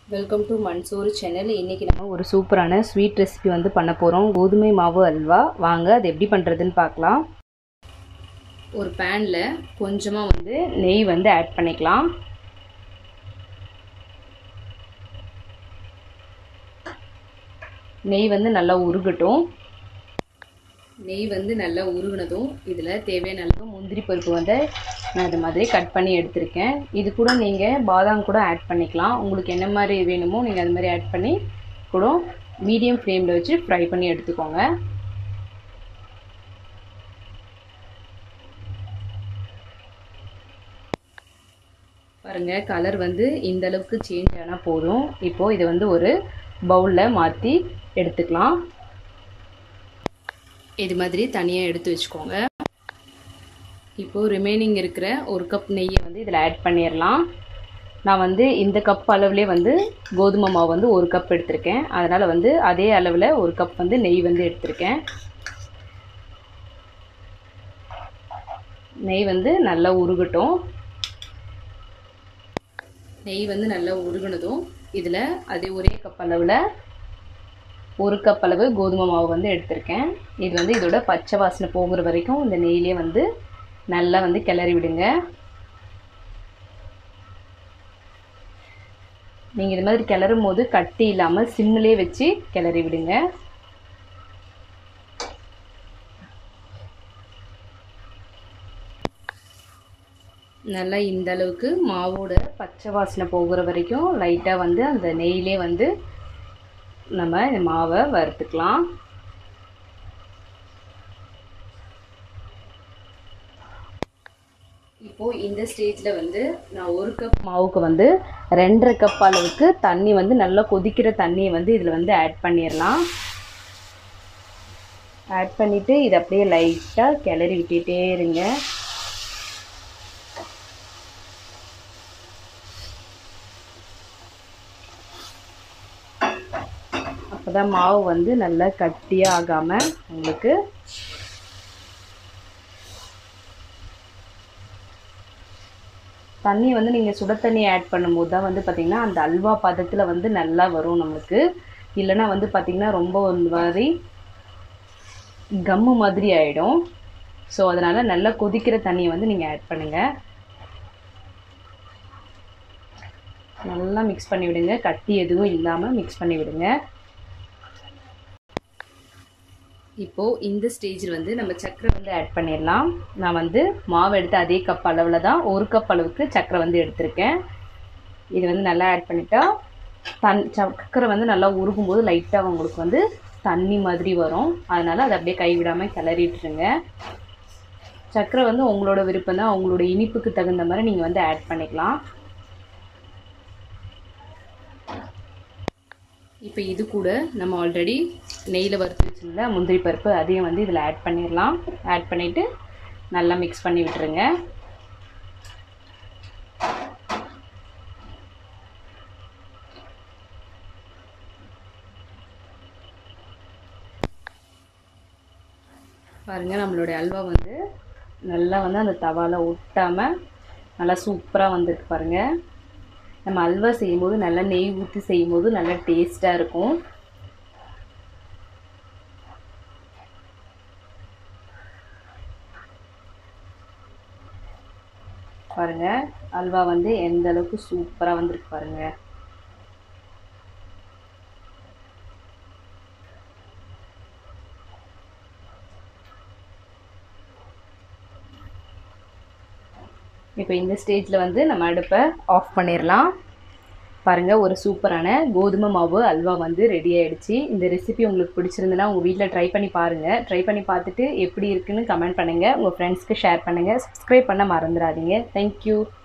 welcome to Mansoor channel இன்றைக்கி நம்ம ஒரு சூப்பரான ஸ்வீட் ரெசிபி வந்து பண்ண போகிறோம் கோதுமை மாவு அல்வா வாங்க அது எப்படி பண்ணுறதுன்னு பார்க்கலாம் ஒரு பேனில் கொஞ்சமாக வந்து நெய் வந்து ஆட் பண்ணிக்கலாம் நெய் வந்து நல்லா உருகட்டும் நெய் வந்து நல்லா உருகினதும் இதில் தேவையான அளவு முந்திரி பருப்பு வந்து நான் இது மாதிரி கட் பண்ணி எடுத்திருக்கேன் இது கூட நீங்கள் பாதாம் கூட ஆட் பண்ணிக்கலாம் உங்களுக்கு என்ன மாதிரி வேணுமோ நீங்கள் அது மாதிரி ஆட் பண்ணி கூட மீடியம் ஃப்ளேமில் வச்சு ஃப்ரை பண்ணி எடுத்துக்கோங்க பாருங்கள் கலர் வந்து இந்த அளவுக்கு சேஞ்ச் ஆனால் போதும் இப்போது இதை வந்து ஒரு பவுலில் மாற்றி எடுத்துக்கலாம் இது மாதிரி தனியாக எடுத்து வச்சுக்கோங்க இப்போது ரிமைனிங் இருக்கிற ஒரு கப் நெய்யை வந்து இதில் ஆட் பண்ணிடலாம் நான் வந்து இந்த கப் அளவுலேயே வந்து கோதுமை மாவு வந்து ஒரு கப் எடுத்திருக்கேன் அதனால் வந்து அதே அளவில் ஒரு கப் வந்து நெய் வந்து எடுத்திருக்கேன் நெய் வந்து நல்லா உருகட்டும் நெய் வந்து நல்லா உருகினதும் இதில் அதே ஒரே கப் அளவில் ஒரு கப் அளவு கோதுமை மாவு வந்து எடுத்திருக்கேன் இது வந்து இதோட பச்சை வாசனை போகிற வரைக்கும் இந்த நெய்லேயே வந்து நல்லா வந்து கிளறி விடுங்க நீங்கள் இது மாதிரி கிளறும் போது கட்டி இல்லாமல் சிம்மிலே வச்சு கிளறி விடுங்க நல்லா இந்த அளவுக்கு மாவோட பச்சை வாசனை போகிற வரைக்கும் லைட்டாக வந்து அந்த நெய்யிலே வந்து நம்ம இந்த மாவை வறுத்துக்கலாம் இப்போது இந்த ஸ்டேஜில் வந்து நான் ஒரு கப் மாவுக்கு வந்து ரெண்டரை கப் அளவுக்கு தண்ணி வந்து நல்லா கொதிக்கிற தண்ணியை வந்து இதில் வந்து ஆட் பண்ணிடலாம் ஆட் பண்ணிவிட்டு இதை அப்படியே லைட்டாக கிளறி விட்டுட்டே இருங்க அப்போ தான் மாவு வந்து நல்லா கட்டியாக ஆகாமல் உங்களுக்கு தண்ணி வந்து நீங்கள் சுட தண்ணி ஆட் பண்ணும்போது தான் வந்து பார்த்திங்கன்னா அந்த அல்வா பதத்தில் வந்து நல்லா வரும் நம்மளுக்கு இல்லைன்னா வந்து பார்த்திங்கன்னா ரொம்ப ஒரு மாதிரி கம்மு மாதிரி ஆகிடும் ஸோ அதனால் நல்லா கொதிக்கிற தண்ணியை வந்து நீங்கள் ஆட் பண்ணுங்கள் நல்லா மிக்ஸ் பண்ணி விடுங்க கட்டி எதுவும் இல்லாமல் மிக்ஸ் பண்ணி விடுங்க இப்போது இந்த ஸ்டேஜில் வந்து நம்ம சர்க்கரை வந்து ஆட் பண்ணிடலாம் நான் வந்து மாவு எடுத்து அதே கப் அளவில் தான் ஒரு கப் அளவுக்கு சர்க்கரை வந்து எடுத்திருக்கேன் இது வந்து நல்லா ஆட் பண்ணிட்டா தன் சர்க்கரை வந்து நல்லா உருகும்போது லைட்டாக உங்களுக்கு வந்து தண்ணி மாதிரி வரும் அதனால் அதை அப்படியே கைவிடாமல் கிளறிட்டுருங்க சர்க்கரை வந்து உங்களோட விருப்பம் தான் உங்களோட இனிப்புக்கு தகுந்த மாதிரி நீங்கள் வந்து ஆட் பண்ணிக்கலாம் இப்போ இது கூட நம்ம ஆல்ரெடி நெய்யில் வறுத்து வச்சுருந்த முந்திரி பருப்பு அதையும் வந்து இதில் ஆட் பண்ணிடலாம் ஆட் பண்ணிவிட்டு நல்லா மிக்ஸ் பண்ணி விட்டுருங்க பாருங்கள் நம்மளுடைய அல்வா வந்து நல்லா வந்து அந்த தவாவில் ஒட்டாமல் நல்லா சூப்பராக வந்திருக்கு பாருங்கள் நம்ம அல்வா செய்யும்போது நல்லா நெய் ஊற்றி செய்யும்போது நல்லா டேஸ்ட்டாக இருக்கும் பாருங்கள் அல்வா வந்து எந்த அளவுக்கு சூப்பராக வந்திருக்கு பாருங்கள் இப்போ இந்த ஸ்டேஜில் வந்து நம்ம அடுப்பை ஆஃப் பண்ணிடலாம் பாருங்கள் ஒரு சூப்பரான கோதுமை மாவு அல்வா வந்து ரெடி ஆகிடுச்சு இந்த ரெசிபி உங்களுக்கு பிடிச்சிருந்துன்னா உங்கள் வீட்டில் ட்ரை பண்ணி பாருங்கள் ட்ரை பண்ணி பார்த்துட்டு எப்படி இருக்குன்னு கமெண்ட் பண்ணுங்கள் உங்கள் ஃப்ரெண்ட்ஸ்க்கு ஷேர் பண்ணுங்கள் சப்ஸ்கிரைப் பண்ண மறந்துடாதீங்க தேங்க்யூ